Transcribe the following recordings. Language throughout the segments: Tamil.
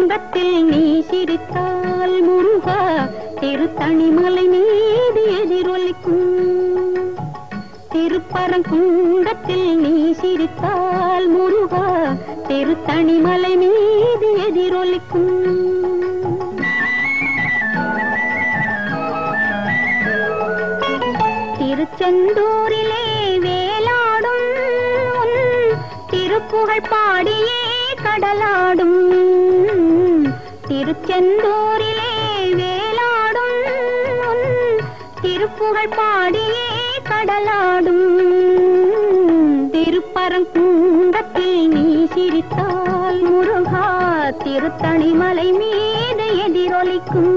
குன்றத்தில் நீ சிரித்தால் முருகா திருத்தணிமலை மீது எதிரொலிக்கும் திருப்பரங்குன்றத்தில் நீ சிரித்தால் முருகா திருத்தணிமலை மீது எதிரொலிக்கும் திருச்செந்தூரிலே வேலாடும் உன் திருப்புகழ் பாடியே கடலாடும் திருச்செந்தூரிலே வேலாடும் உன் திருப்புகழ் பாடியே கடலாடும் திருப்பரங்குன்றத்தில் நீ சிரித்தால் முருகா திருத்தணிமலை மீது எதிரொலிக்கும்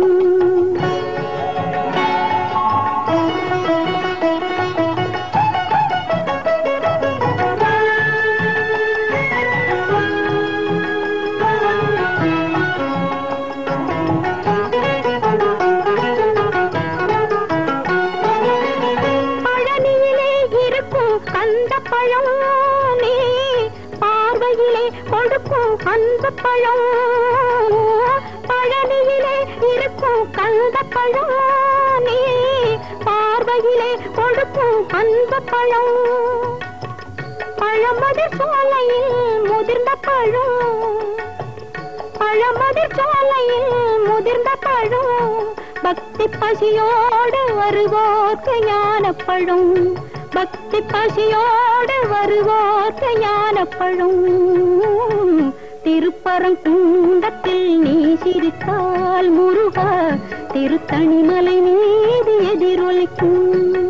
பழனியிலே இருக்கும் கந்த பழம் நீ பார்வையிலே கொடுக்கும் அந்த பழம் பழனியிலே இருக்கும் கந்த பழம் நீ பார்வையிலே கொடுக்கும் அந்த பழம் பழமதி சோலையில் முதிர்ந்த பழம் பழமதி சோலையில் முதிர்ந்த பழம் பக்தி பசியோடு வருவோர்க்கு ஞானப்பழம் பக்தி பசியோடு வருவோர்க்கு ஞானப்பழம் திருப்பரங்குன்றத்தில் நீ சிரித்தால் முருகா திருத்தணிமலை மீது எதிரொலிக்கும்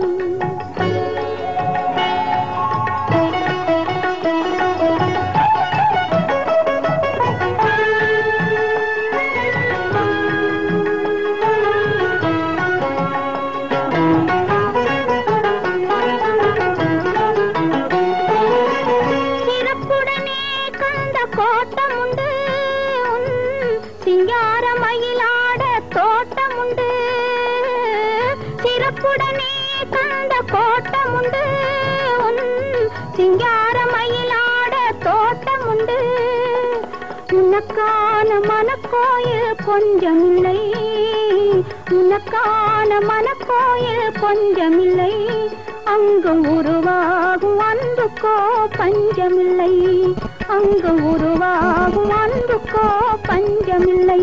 சிறப்புடனே கந்த கோட்டம் உண்டு உன் சிங்கார மயிலாட தோட்டம் உண்டு சிறப்புடனே கந்த கோட்டம் உண்டு உன் சிங்கார மயிலாட தோட்டம் உண்டு உனக்கான மனக்கோயில் கொஞ்சமில்லை உனக்கான மனக்கோயில் கொஞ்சமில்லை அங்கு உருவாகும் அன்புக்கோ பஞ்சமில்லை அங்கு உருவாகும் அன்புக்கோ பஞ்சமில்லை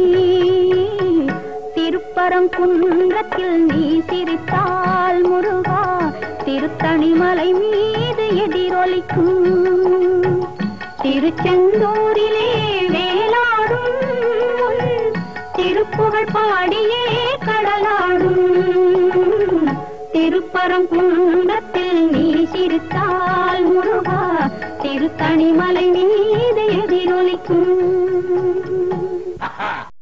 திருப்பரங்குன்றத்தில் நீ சிரித்தால் முருகா திருத்தணிமலை மீது எதிரொலிக்கும் திருச்செந்தூரிலே வேலாடும் உன் திருப்புகழ் பாடியே கடலாடும் திருப்பரங்குன்றத்தில் நீ சிரித்தால் முருகா திருத்தணிமலை மீது எதிரொலிக்கும்